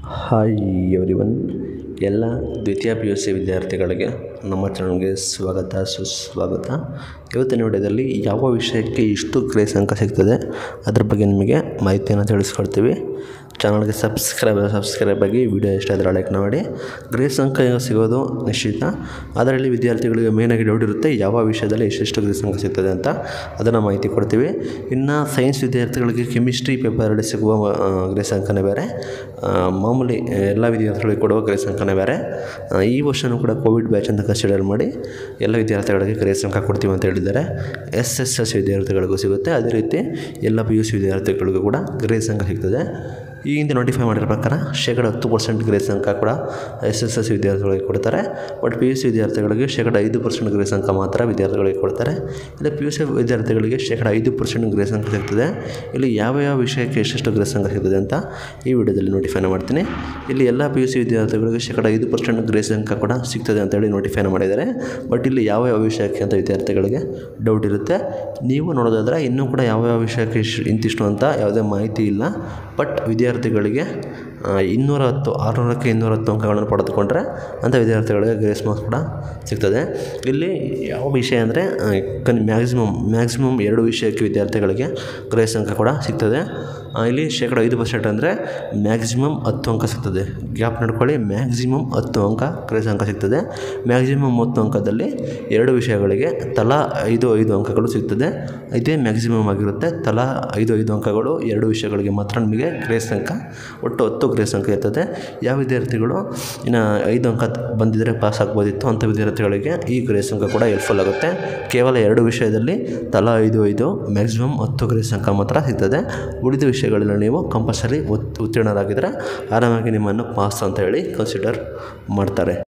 hi everyone ಎಲ್ಲ ದ್ವಿತೀಯ P U C ವಿದ್ಯಾರ್ಥಿಗಳಿಗೆ ನಮ್ಮ ಚಾನಲ್ಗೆ ಸ್ವಾಗತ ಸುಸ್ವಾಗತ ಇವತ್ತಿನ ವಿಡಿಯೋದಲ್ಲಿ ಯಾವ ವಿಷಯಕ್ಕೆ ಇಷ್ಟು ಗ್ರೇಸ್ ಅಂಕ ಸಿಗ್ತದೆ ಅದ್ರ ಬಗ್ಗೆ ನಿಮಗೆ ಮಾಹಿತಿಯನ್ನು ತಿಳಿಸ್ಕೊಡ್ತೀವಿ ಚಾನಲ್ಗೆ ಸಬ್ಸ್ಕ್ರೈಬ್ ಸಬ್ಸ್ಕ್ರೈಬ್ ಆಗಿ ವಿಡಿಯೋ ಇಷ್ಟ ಆದರೆ ಲೈಕ್ ಮಾಡಿ ಗ್ರೇಸ್ ಅಂಕ ಈಗ ಸಿಗೋದು ನಿಶ್ಚಿತ ಅದರಲ್ಲಿ ವಿದ್ಯಾರ್ಥಿಗಳಿಗೆ ಮೇಯ್ನಾಗಿ ಡೌಟ್ ಇರುತ್ತೆ ಯಾವ ವಿಷಯದಲ್ಲಿ ಎಷ್ಟೆಷ್ಟು ಗ್ರೇಸ್ ಅಂಕ ಸಿಗ್ತದೆ ಅಂತ ಅದನ್ನು ಮಾಹಿತಿ ಕೊಡ್ತೀವಿ ಇನ್ನು ಸೈನ್ಸ್ ವಿದ್ಯಾರ್ಥಿಗಳಿಗೆ ಕೆಮಿಸ್ಟ್ರಿ ಪೇಪರಲ್ಲಿ ಸಿಗುವ ಆ, ಗ್ರೇಸ್ ಅಂಕನೇ ಬೇರೆ ಆ, ಮಾಮೂಲಿ ಎಲ್ಲ ವಿದ್ಯಾರ್ಥಿಗಳಿಗೆ ಕೊಡುವ ಗ್ರೇಸ್ ಅಂಕನೇ ಬೇರೆ ಆ, ಈ ವರ್ಷವೂ ಕೂಡ ಕೋವಿಡ್ ಬ್ಯಾಚ್ ಅಂತ ಕನ್ಸಿಡರ್ ಮಾಡಿ ಎಲ್ಲ ವಿದ್ಯಾರ್ಥಿಗಳಿಗೆ ಗ್ರೇಸ್ ಅಂಕ ಕೊಡ್ತೀವಿ ಅಂತ ಹೇಳಿದ್ದಾರೆ ಎಸ್ ಎಸ್ ಎಸ್ ವಿದ್ಯಾರ್ಥಿಗಳಿಗೂ ಸಿಗುತ್ತೆ ಅದೇ ರೀತಿ ಎಲ್ಲ ಪಿ ಯು ಸಿ ವಿದ್ಯಾರ್ಥಿಗಳಿಗೂ ಕೂಡ ಗ್ರೇಸ್ ಅಂಕ ಸಿಗ್ತದೆ ಈ ಹಿಂದೆ ನೋಟಿಫೈ ಮಾಡಿರೋ ಪ್ರಕಾರ ಶೇಕಡ ಹತ್ತು ಪರ್ಸೆಂಟ್ ಗ್ರೇಸ್ ಅಂಕ ಕೂಡ ಎಸ್ ಎಸ್ ಎಸ್ ವಿದ್ಯಾರ್ಥಿಗಳಿಗೆ ಕೊಡ್ತಾರೆ ಬಟ್ ಪಿ ಯು ಸಿ ವಿದ್ಯಾರ್ಥಿಗಳಿಗೆ ಶೇಕಡ ಐದು ಪರ್ಸೆಂಟ್ ಗ್ರೇಸ್ ಅಂಕ ಮಾತ್ರ ವಿದ್ಯಾರ್ಥಿಗಳಿಗೆ ಕೊಡ್ತಾರೆ ಇಲ್ಲಿ ಪಿ ಯು ಸಿ ವಿದ್ಯಾರ್ಥಿಗಳಿಗೆ ಶೇಕಡ ಐದು ಪರ್ಸೆಂಟ್ ಗ್ರೇಸ್ ಅಂಕ ಸಿಗ್ತದೆ ಇಲ್ಲಿ ಯಾವ ಯಾವ ವಿಷಯಕ್ಕೆ ಎಷ್ಟೆಷ್ಟು ಗ್ರೇಸ್ ಅಂಕ ಸಿಗ್ತದೆ ಅಂತ ಈ ವಿಡಿಯೋದಲ್ಲಿ ನೋಟಿಫೈನ ಮಾಡ್ತೀನಿ ಇಲ್ಲಿ ಎಲ್ಲ ಪಿ ಯು ಸಿ ವಿದ್ಯಾರ್ಥಿಗಳಿಗೆ ಶೇಕಡ ಐದು ಪರ್ಸೆಂಟ್ ಗ್ರೇಸ್ ಅಂಕ ಕೂಡ ಸಿಗ್ತದೆ ಅಂತೇಳಿ ನೋಟಿಫೈನ ಮಾಡಿದ್ದಾರೆ ಬಟ್ ಇಲ್ಲಿ ಯಾವ ಯಾವ ವಿಷಯಕ್ಕೆ ಅಂತ ವಿದ್ಯಾರ್ಥಿಗಳಿಗೆ ಡೌಟ್ ಇರುತ್ತೆ ನೀವು ನೋಡೋದಾದ್ರೆ ಇನ್ನೂ ಕೂಡ ಯಾವ ಯಾವ ವಿಷಯಕ್ಕೆ ಇಶ್ ಇಂತಿಷ್ಟು ಅಂತ ಯಾವುದೇ ಮಾಹಿತಿ ಇಲ್ಲ ಬಟ್ ವಿದ್ಯಾರ್ಥಿಗಳಿಗೆ ಆ, ಇನ್ನೂರ ಹತ್ತು ಆರುನೂರಕ್ಕೆ ಇನ್ನೂರ ಹತ್ತು ಅಂಕಗಳನ್ನು ಪಡೆದುಕೊಂಡ್ರೆ ಅಂಥ ವಿದ್ಯಾರ್ಥಿಗಳಿಗೆ ಗ್ರೇಸ್ ಮಾರ್ಕ್ಸ್ ಕೂಡ ಸಿಗ್ತದೆ ಇಲ್ಲಿ ಯಾವ ವಿಷಯ ಅಂದರೆ ಕನ್ ಮ್ಯಾಕ್ಸಿಮಮ್ ಮ್ಯಾಕ್ಸಿಮಮ್ ಎರಡು ವಿಷಯಕ್ಕೆ ವಿದ್ಯಾರ್ಥಿಗಳಿಗೆ ಗ್ರೇಸ್ ಅಂಕ ಕೂಡ ಸಿಗ್ತದೆ ಆ, ಇಲ್ಲಿ ಶೇಕಡ ಐದು ಪರ್ಸೆಂಟ್ ಅಂದರೆ ಮ್ಯಾಕ್ಸಿಮಮ್ ಹತ್ತು ಅಂಕ ಸಿಗ್ತದೆ ಗ್ಯಾಪ್ ನಡ್ಕೊಳ್ಳಿ ಮ್ಯಾಕ್ಸಿಮಮ್ ಹತ್ತು ಅಂಕ ಗ್ರೇಸ್ ಅಂಕ ಸಿಗ್ತದೆ ಮ್ಯಾಕ್ಸಿಮಮ್ ಹತ್ತು ಅಂಕದಲ್ಲಿ ಎರಡು ವಿಷಯಗಳಿಗೆ ತಲಾ ಐದು ಐದು ಅಂಕಗಳು ಸಿಗ್ತದೆ ಇದೇ ಮ್ಯಾಕ್ಸಿಮಮ್ ಆಗಿರುತ್ತೆ ತಲಾ ಐದು ಐದು ಅಂಕಗಳು ಎರಡು ವಿಷಯಗಳಿಗೆ ಮಾತ್ರ ನಿಮಗೆ ಗ್ರೇಸ್ ಅಂಕ ಒಟ್ಟು ಹತ್ತು ಗ್ರೇಸ್ ಅಂಕ ಇರ್ತದೆ ಯಾವ ವಿದ್ಯಾರ್ಥಿಗಳು ಇನ್ನು ಐದು ಅಂಕ ಬಂದಿದ್ದರೆ ಪಾಸ್ ಆಗ್ಬೋದಿತ್ತು ಅಂಥ ವಿದ್ಯಾರ್ಥಿಗಳಿಗೆ ಈ ಗ್ರೇಸ್ ಅಂಕ ಕೂಡ ಹೆಲ್ಪ್ಫುಲ್ ಆಗುತ್ತೆ ಕೇವಲ ಎರಡು ವಿಷಯದಲ್ಲಿ ತಲಾ ಐದು ಐದು ಮ್ಯಾಕ್ಸಿಮಮ್ ಹತ್ತು ಗ್ರೇಸ್ ಅಂಕ ಮಾತ್ರ ಸಿಗ್ತದೆ ಉಳಿದ ವಿಷಯಗಳಲ್ಲಿ ನೀವು ಕಂಪಲ್ಸರಿ ಉತ್ ಉತ್ತೀರ್ಣರಾಗಿದ್ದರೆ ಆರಾಮಾಗಿ ನಿಮ್ಮನ್ನು ಪಾಸ್ ಅಂತ ಹೇಳಿ ಕನ್ಸಿಡರ್ ಮಾಡ್ತಾರೆ